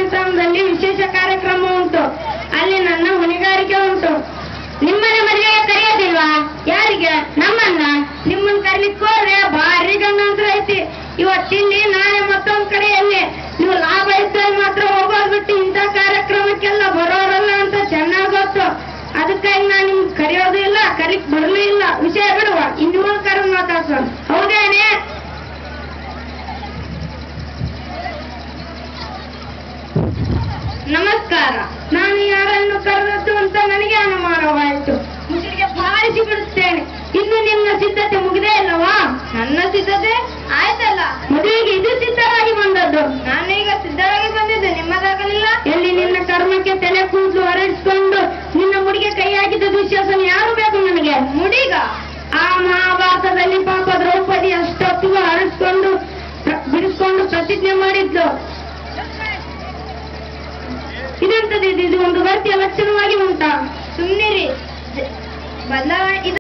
ಕಲ್ಯಾಣಧಾಮದಲ್ಲಿ ವಿಶೇಷ ಕಾರ್ಯಕ್ರಮ ಉಂಟು ಅಲ್ಲಿ ನನ್ನ ಹೊಣೆಗಾರಿಕೆ ಉಂಟು ನಿಮ್ಮನೆ ಮದುವೆಗೆ ಕರೆಯೋದಿಲ್ವಾ ಯಾರಿಗೆ ನಮ್ಮನ್ನ ನಿಮ್ಮನ್ನ ಕರೀಲಿಕ್ಕೆ ಹೋದ್ರೆ ಭಾರಿ ಗಂಡಾಂತರ ಐತಿ ಇವತ್ತಿಲ್ಲಿ ನಾಳೆ ಮತ್ತೊಂದ್ ಕಡೆ ಎಲ್ಲಿ ನೀವು ಲಾಭ ಇದ್ದಾಗ ಮಾತ್ರ ಹೋಗೋದ್ ಬಿಟ್ಟು ಇಂಥ ಕಾರ್ಯಕ್ರಮಕ್ಕೆಲ್ಲ ಬರೋರಲ್ಲ ಅಂತ ಚೆನ್ನಾಗ್ ಗೊತ್ತು ಅದಕ್ಕಾಗಿ ನಾನು ನಿಮ್ಗೆ ಕರೆಯೋದು ಇಲ್ಲ ಕರಿಕ್ ಬರ್ಲೂ ಇಲ್ಲ ವಿಷಯ ಬಿಡುವ ಇನ್ನೊಂದು ಕರೆ ಮಾತಾಡ್ಸೋಣ ಹೌದೇನೆ ನಮಸ್ಕಾರ ನಾನು ಯಾರನ್ನು ಕರೆದದ್ದು ಅಂತ ನನಗೆ ಅನುಮಾನವಾಯಿತು ಮುಸುಳಿಗೆ ಬಾರಿಸಿ ಬಿಡುತ್ತೇನೆ ಇನ್ನು ನಿಮ್ಮ ಸಿದ್ಧತೆ ಮುಗಿದೇ ಇಲ್ಲವಾ ನನ್ನ ಸಿದ್ಧತೆ ಆಯ್ತಲ್ಲ ಮದುವೆಗೆ ಇದು ಸಿದ್ಧರಾಗಿ ಬಂದದ್ದು ನಾನೀಗ ಸಿದ್ಧರಾಗಿ ಬಂದಿದ್ದೆ ನಿಮ್ಮದಾಗಲಿಲ್ಲ ಎಲ್ಲಿ ನಿನ್ನ ಕರ್ಮಕ್ಕೆ ತಲೆ ಕೂದಲು ಹರಡಿಸಿಕೊಂಡು ನಿನ್ನ ಮುಡಿಗೆ ಕೈ ಹಾಕಿದ ದುಶ್ಯಾಸನ ಯಾರು ಬೇಕು ನನಗೆ ಮುಡಿಗ ಆ ಮಹಾಭಾರತದಲ್ಲಿ ಪಾಪ ದ್ರೌಪದಿ ಅಷ್ಟೊತ್ತಿಗೂ ಹರಡಿಸ್ಕೊಂಡು ಬಿಡಿಸ್ಕೊಂಡು ಪ್ರತಿಜ್ಞೆ ಮಾಡಿದ್ಲು ಇದೆಂತದಿದು ಇದು ಒಂದು ವರ್ತಿಯ ಲಕ್ಷಣವಾಗಿ ಉಂಟಾ ಸುಮ್ಮನಿರಿ ಬದಲಾವಣೆ